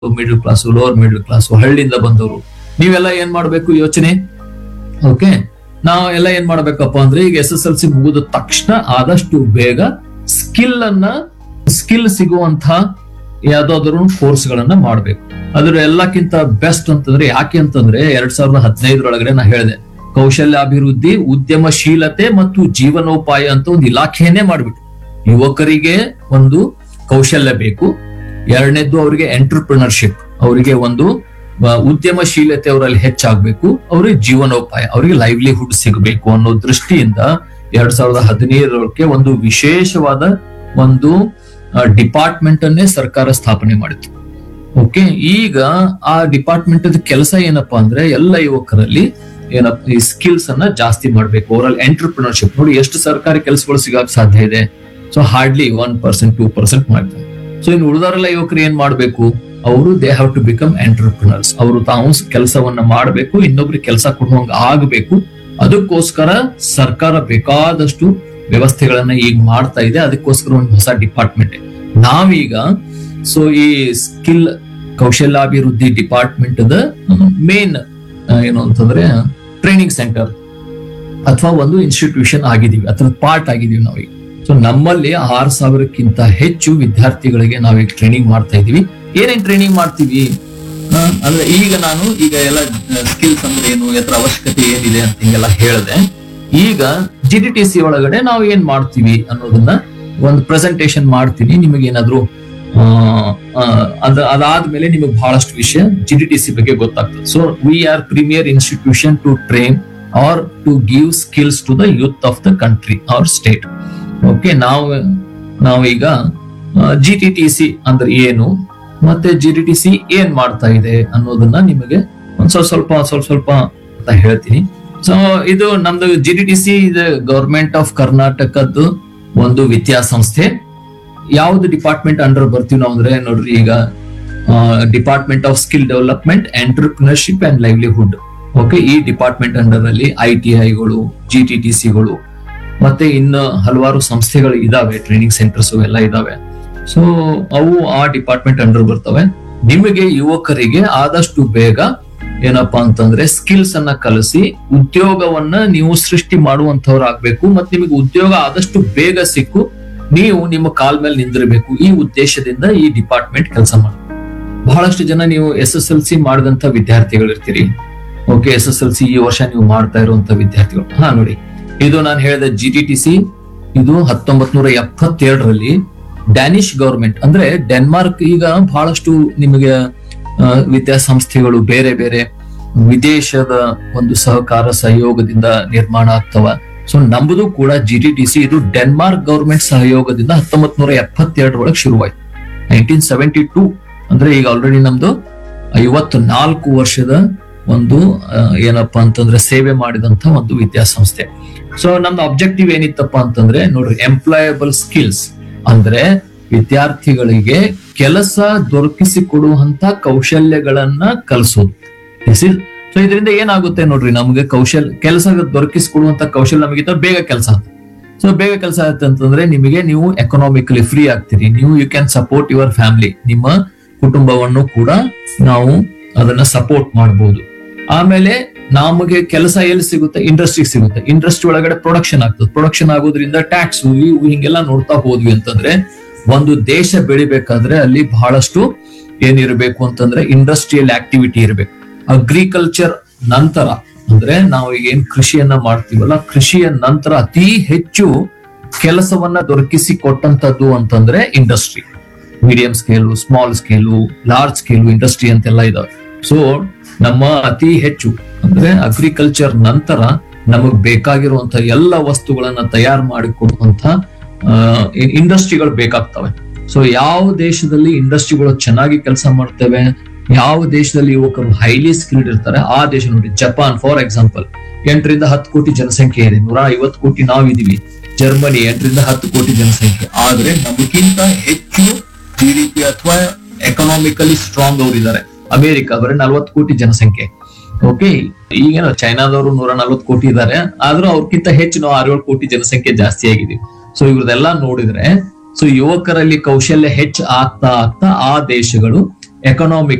middle class lower middle class ಹಳ್ಳಿಯಿಂದ ಬಂದವರು ನೀವೆಲ್ಲ ಏನ್ ಮಾಡ್ಬೇಕು ಯೋಚನೆ ಓಕೆ ನಾವು ಎಲ್ಲ ಏನ್ ಮಾಡ್ಬೇಕಪ್ಪ ಅಂದ್ರೆ ಈಗ ಎಸ್ ಎಸ್ ಎಲ್ ಸಿ ಮುಗಿದ ತಕ್ಷಣ ಆದಷ್ಟು ಬೇಗ ಸ್ಕಿಲ್ ಅನ್ನ ಸ್ಕಿಲ್ ಸಿಗುವಂತ ಯಾವ್ದಾದ್ರು ಕೋರ್ಸ್ ಗಳನ್ನ ಮಾಡ್ಬೇಕು ಅದ್ರ ಎಲ್ಲಕ್ಕಿಂತ ಬೆಸ್ಟ್ ಅಂತಂದ್ರೆ ಯಾಕೆ ಅಂತಂದ್ರೆ ಎರಡ್ ಸಾವಿರದ ಹದಿನೈದರೊಳಗಡೆ ನಾ ಹೇಳಿದೆ ಕೌಶಲ್ಯಾಭಿವೃದ್ಧಿ ಉದ್ಯಮಶೀಲತೆ ಮತ್ತು ಜೀವನೋಪಾಯ ಅಂತ ಒಂದು ಇಲಾಖೆಯನ್ನೇ ಮಾಡ್ಬಿಟ್ಟು ಯುವಕರಿಗೆ ಒಂದು ಕೌಶಲ್ಯ ಬೇಕು ಎರಡನೇದ್ದು ಅವರಿಗೆ ಎಂಟರ್ಪ್ರಿನರ್ಶಿಪ್ ಅವರಿಗೆ ಒಂದು ಆ, ಉದ್ಯಮಶೀಲತೆ ಅವರಲ್ಲಿ ಹೆಚ್ಚಾಗಬೇಕು ಅವರಿಗೆ ಜೀವನೋಪಾಯ ಅವರಿಗೆ ಲೈವ್ಲಿಹುಡ್ ಸಿಗಬೇಕು ಅನ್ನೋ ದೃಷ್ಟಿಯಿಂದ ಎರಡ್ ಸಾವಿರದ ಹದಿನೈದರೊಳಗೆ ಒಂದು ವಿಶೇಷವಾದ ಒಂದು ಡಿಪಾರ್ಟ್ಮೆಂಟ್ ಅನ್ನೇ ಸರ್ಕಾರ ಸ್ಥಾಪನೆ ಮಾಡಿತು ಓಕೆ ಈಗ ಆ ಡಿಪಾರ್ಟ್ಮೆಂಟ್ ಕೆಲಸ ಏನಪ್ಪಾ ಅಂದ್ರೆ ಎಲ್ಲ ಯುವಕರಲ್ಲಿ ಏನಪ್ಪ ಈ ಸ್ಕಿಲ್ಸ್ ಅನ್ನ ಜಾಸ್ತಿ ಮಾಡ್ಬೇಕು ಅವರಲ್ಲಿ ಎಂಟರ್ಪ್ರಿನರ್ಶಿಪ್ ನೋಡಿ ಎಷ್ಟು ಸರ್ಕಾರಿ ಕೆಲಸಗಳು ಸಿಗಕ್ ಸಾಧ್ಯ ಇದೆ so hardly one percent two percent ಮಾಡ್ತಾರೆ ಸೊ ಇನ್ನು ಉಳಿದವರೆಲ್ಲ ಯುವಕರು ಏನ್ ಮಾಡ್ಬೇಕು ಅವರು they have to become entrepreneurs ಅವರು ತಾವು ಕೆಲಸವನ್ನ ಮಾಡಬೇಕು ಇನ್ನೊಬ್ರಿಗೆ ಕೆಲಸ ಕೊಡುವಂಗ ಆಗಬೇಕು ಅದಕ್ಕೋಸ್ಕರ ಸರ್ಕಾರ ಬೇಕಾದಷ್ಟು ವ್ಯವಸ್ಥೆಗಳನ್ನ ಈಗ ಮಾಡ್ತಾ ಇದೆ ಅದಕ್ಕೋಸ್ಕರ ಒಂದು ಹೊಸ ಡಿಪಾರ್ಟ್ಮೆಂಟ್ ನಾವೀಗ ಸೊ ಈ ಸ್ಕಿಲ್ ಕೌಶಲ್ಯಾಭಿವೃದ್ಧಿ ಡಿಪಾರ್ಟ್ಮೆಂಟ್ ಮೇನ್ ಏನು ಅಂತಂದ್ರೆ ಟ್ರೈನಿಂಗ್ ಸೆಂಟರ್ ಅಥವಾ ಒಂದು ಇನ್ಸ್ಟಿಟ್ಯೂಷನ್ ಆಗಿದೀವಿ ಅಥವಾ ಪಾರ್ಟ್ ಆಗಿದೀವಿ ನಾವೀಗ ಸೊ ನಮ್ಮಲ್ಲಿ ಆರ್ ಸಾವಿರಕ್ಕಿಂತ ಹೆಚ್ಚು ವಿದ್ಯಾರ್ಥಿಗಳಿಗೆ ನಾವೀಗ ಟ್ರೈನಿಂಗ್ ಮಾಡ್ತಾ ಇದೀವಿ ಏನೇನ್ ಟ್ರೈನಿಂಗ್ ಮಾಡ್ತೀವಿ ಆ, ಅಂದ್ರೆ ಈಗ ನಾನು ಈಗ ಎಲ್ಲ ಸ್ಕಿಲ್ಸ್ ಅಂದ್ರೆ ಏನು ಎದ್ರ ಅವಶ್ಯಕತೆ ಏನಿದೆ ಅಂತ ಹಿಂಗೆಲ್ಲ ಹೇಳಿದೆ ಈಗ ಜಿ ಡಿ ಟಿ ಸಿ ಒಳಗಡೆ ನಾವು ಏನ್ ಮಾಡ್ತೀವಿ ಅನ್ನೋದನ್ನ ಒಂದು ಪ್ರೆಸೆಂಟೇಶನ್ ಮಾಡ್ತೀನಿ ನಿಮಗೆ ಏನಾದ್ರು ಆ, ಆ, ಅದ ಅದಾದ್ಮೇಲೆ ನಿಮಗೆ ಬಹಳಷ್ಟು ವಿಷಯ ಜಿ ಡಿ ಟಿ ಸಿ ಬಗ್ಗೆ ಗೊತ್ತಾಗ್ತದೆ so we are premier institution to train or to give skills to the youth of the country or state okay ನಾವು ನಾವೀಗ ಜಿ ಟಿ ಟಿ ಸಿ ಅಂದ್ರೆ ಏನು ಮತ್ತೆ ಜಿ ಟಿ ಟಿ ಸಿ ಏನ್ ಮಾಡ್ತಾ ಇದೆ ಅನ್ನೋದನ್ನ ನಿಮಗೆ ಒಂದ್ ಸ್ವಲ್ಪ ಸ್ವಲ್ಪ ಸ್ವಲ್ಪ ಸ್ವಲ್ಪ ಅಂತ ಹೇಳ್ತೀನಿ ಸೊ ಇದು ನಮ್ದು ಜಿ ಟಿ ಟಿ ಸಿ ಇದು ಗವರ್ಮೆಂಟ್ ಆಫ್ ಕರ್ನಾಟಕದ್ದು ಒಂದು ವಿದ್ಯಾಸಂಸ್ಥೆ ಯಾವ್ದು ಡಿಪಾರ್ಟ್ಮೆಂಟ್ ಅಂಡರ್ ಬರ್ತೀವಿ ನಾವು ಅಂದ್ರೆ ನೋಡ್ರಿ ಈಗ department of skill development entrepreneurship and livelihood okay ಈ ಡಿಪಾರ್ಟ್ಮೆಂಟ್ ಅಂಡರ್ ಅಲ್ಲಿ ಐ ಟಿ ಐಗಳು ಜಿ ಟಿ ಟಿ ಸಿಗಳು ಮತ್ತೆ ಇನ್ನು ಹಲವಾರು ಸಂಸ್ಥೆಗಳು ಇದಾವೆ ಟ್ರೈನಿಂಗ್ ಸೆಂಟರ್ಸ್ ಎಲ್ಲ ಇದಾವೆ ಸೊ ಅವು ಆ ಡಿಪಾರ್ಟ್ಮೆಂಟ್ ಅಂಡರ್ ಬರ್ತವೆ ನಿಮಗೆ ಯುವಕರಿಗೆ ಆದಷ್ಟು ಬೇಗ ಏನಪ್ಪಾ ಅಂತಂದ್ರೆ ಸ್ಕಿಲ್ಸ್ ಅನ್ನ ಕಲಿಸಿ ಉದ್ಯೋಗವನ್ನ ನೀವು ಸೃಷ್ಟಿ ಮಾಡುವಂತವ್ರು ಆಗ್ಬೇಕು ಮತ್ತೆ ನಿಮಗೆ ಉದ್ಯೋಗ ಆದಷ್ಟು ಬೇಗ ಸಿಕ್ಕು ನೀವು ನಿಮ್ಮ ಕಾಲ್ ಮೇಲೆ ನಿಂದಿರಬೇಕು ಈ ಉದ್ದೇಶದಿಂದ ಈ ಡಿಪಾರ್ಟ್ಮೆಂಟ್ ಕೆಲಸ ಮಾಡಿ ಬಹಳಷ್ಟು ಜನ ನೀವು ಎಸ್ ಎಸ್ ಎಲ್ ಸಿ ಮಾಡಿದಂತ ವಿದ್ಯಾರ್ಥಿಗಳಿರ್ತೀರಿ okay S S L C ಈ ವರ್ಷ ನೀವು ಮಾಡ್ತಾ ಇರುವಂತ ವಿದ್ಯಾರ್ಥಿಗಳು ಹಾ ನೋಡಿ ಇದು ನಾನು ಹೇಳಿದ ಜಿ ಟಿ ಟಿ ಸಿ ಇದು ಹತ್ತೊಂಬತ್ ನೂರ ಎಪ್ಪತ್ತೆರಡರಲ್ಲಿ ಡ್ಯಾನಿಶ್ ಗವರ್ಮೆಂಟ್ ಅಂದ್ರೆ ಡೆನ್ಮಾರ್ಕ್ ಈಗ ಬಹಳಷ್ಟು ನಿಮಗೆ ಆ, ವಿದ್ಯಾಸಂಸ್ಥೆಗಳು ಬೇರೆ ಬೇರೆ ವಿದೇಶದ ಒಂದು ಸಹಕಾರ ಸಹಯೋಗದಿಂದ ನಿರ್ಮಾಣ ಆಗ್ತವ ಸೊ ನಮ್ಮದು ಕೂಡ ಜಿ ಟಿ ಟಿ ಸಿ ಇದು ಡೆನ್ಮಾರ್ಕ್ ಗವರ್ಮೆಂಟ್ ಸಹಯೋಗದಿಂದ ಹತ್ತೊಂಬತ್ ನೂರ ಎಪ್ಪತ್ತೆರಡರೊಳಗೆ ಶುರುವಾಯ್ತು ನೈನ್ಟೀನ್ ಸೆವೆಂಟಿ ಟೂ ಅಂದ್ರೆ ಈಗ ಆಲ್ರೆಡಿ ನಮ್ದು ಐವತ್ತು ನಾಲ್ಕು ವರ್ಷದ ಒಂದು ಆ, ಏನಪ್ಪಾ ಅಂತಂದ್ರೆ ಸೇವೆ ಮಾಡಿದಂತ ಒಂದು ವಿದ್ಯಾಸಂಸ್ಥೆ ಸೊ ನಮ್ದು ಅಬ್ಜೆಕ್ಟಿವ್ ಏನಿತ್ತಪ್ಪ ಅಂತಂದ್ರೆ ನೋಡ್ರಿ ಎಂಪ್ಲಾಯಬಲ್ ಸ್ಕಿಲ್ಸ್ ಅಂದ್ರೆ ವಿದ್ಯಾರ್ಥಿಗಳಿಗೆ ಕೆಲಸ ದೊರಕಿಸಿಕೊಡುವಂತ ಕೌಶಲ್ಯಗಳನ್ನ ಕಲಿಸೋದು ಸೊ ಇದರಿಂದ ಏನಾಗುತ್ತೆ ನೋಡ್ರಿ ನಮಗೆ ಕೌಶಲ್ ಕೆಲಸ ದೊರಕಿಸಿಕೊಡುವಂತ ಕೌಶಲ್ಯ ನಮಗಿಂತ ಬೇಗ ಕೆಲಸ ಸೊ ಬೇಗ ಕೆಲಸ ಆಗುತ್ತೆ ಅಂತಂದ್ರೆ ನಿಮಗೆ ನೀವು ಎಕನಾಮಿಕಲಿ ಫ್ರೀ ಆಗ್ತೀರಿ ನೀವು you can support your family ನಿಮ್ಮ ಕುಟುಂಬವನ್ನು ಕೂಡ ನಾವು ಅದನ್ನ ಸಪೋರ್ಟ್ ಮಾಡಬಹುದು ಆಮೇಲೆ ನಮಗೆ ಕೆಲಸ ಎಲ್ಲಿ ಸಿಗುತ್ತೆ ಇಂಡಸ್ಟ್ರಿ ಸಿಗುತ್ತೆ ಇಂಡಸ್ಟ್ರಿ ಒಳಗಡೆ ಪ್ರೊಡಕ್ಷನ್ ಆಗ್ತದೆ ಪ್ರೊಡಕ್ಷನ್ ಆಗೋದ್ರಿಂದ ಟ್ಯಾಕ್ಸ್ ಇವು ಹಿಂಗೆಲ್ಲ ನೋಡ್ತಾ ಹೋದ್ವಿ ಅಂತಂದ್ರೆ ಒಂದು ದೇಶ ಬೆಳಿಬೇಕಾದ್ರೆ ಅಲ್ಲಿ ಬಹಳಷ್ಟು ಏನಿರಬೇಕು ಅಂತಂದ್ರೆ ಇಂಡಸ್ಟ್ರಿಯಲ್ ಆಕ್ಟಿವಿಟಿ ಇರಬೇಕು ಅಗ್ರಿಕಲ್ಚರ್ ನಂತರ ಅಂದ್ರೆ ನಾವು ಈಗ ಏನ್ ಕೃಷಿಯನ್ನ ಮಾಡ್ತೀವಲ್ಲ ಕೃಷಿಯ ನಂತರ ಅತಿ ಹೆಚ್ಚು ಕೆಲಸವನ್ನ ದೊರಕಿಸಿ ಕೊಟ್ಟಂತದ್ದು ಅಂತಂದ್ರೆ industry medium scale small scale large scale industry ಅಂತೆಲ್ಲ ಇದಾವೆ ಸೊ ನಮ್ಮ ಅತಿ ಹೆಚ್ಚು ಅಂದ್ರೆ ಅಗ್ರಿಕಲ್ಚರ್ ನಂತರ ನಮಗ್ ಬೇಕಾಗಿರುವಂತ ಎಲ್ಲ ವಸ್ತುಗಳನ್ನ ತಯಾರು ಮಾಡಿಕೊಡುವಂತ ಇಂಡಸ್ಟ್ರಿಗಳು ಬೇಕಾಗ್ತವೆ ಸೊ ಯಾವ ದೇಶದಲ್ಲಿ ಇಂಡಸ್ಟ್ರಿಗಳು ಚೆನ್ನಾಗಿ ಕೆಲಸ ಮಾಡ್ತವೆ ಯಾವ ದೇಶದಲ್ಲಿ ಯುವಕರು ಹೈಲಿ ಸ್ಕಿಲ್ಡ್ ಇರ್ತಾರೆ ಆ ದೇಶ ನೋಡಿ ಜಪಾನ್ ಫಾರ್ ಎಕ್ಸಾಂಪಲ್ ಎಂಟರಿಂದ ಹತ್ತು ಕೋಟಿ ಜನಸಂಖ್ಯೆ ಇದೆ ನೂರ ಐವತ್ತು ಕೋಟಿ ನಾವಿದೀವಿ ಜರ್ಮನಿ ಎಂಟರಿಂದ ಹತ್ತು ಕೋಟಿ ಜನಸಂಖ್ಯೆ ಆದ್ರೆ ನಮಗಿಂತ ಹೆಚ್ಚು ಜಿ ಡಿ ಪಿ ಅಥವಾ ಎಕನಾಮಿಕಲಿ ಸ್ಟ್ರಾಂಗ್ ಅವರಿದ್ದಾರೆ ಅಮೆರಿಕ ಬರೀ ನಲ್ವತ್ತು ಕೋಟಿ ಜನಸಂಖ್ಯೆ ಓಕೆ ಈಗೇನು ಚೈನಾದವರು ನೂರ ನಲ್ವತ್ತು ಕೋಟಿ ಇದ್ದಾರೆ ಆದ್ರೂ ಅವ್ರಕ್ಕಿಂತ ಹೆಚ್ಚು ನಾವು ಆರೇಳು ಕೋಟಿ ಜನಸಂಖ್ಯೆ ಜಾಸ್ತಿ ಆಗಿದೀವಿ ಸೊ ಇವ್ರದೆಲ್ಲ ನೋಡಿದ್ರೆ ಸೊ ಯುವಕರಲ್ಲಿ ಕೌಶಲ್ಯ ಹೆಚ್ಚು ಆಗ್ತಾ ಆಗ್ತಾ ಆ ದೇಶಗಳು ಎಕನಾಮಿಕ್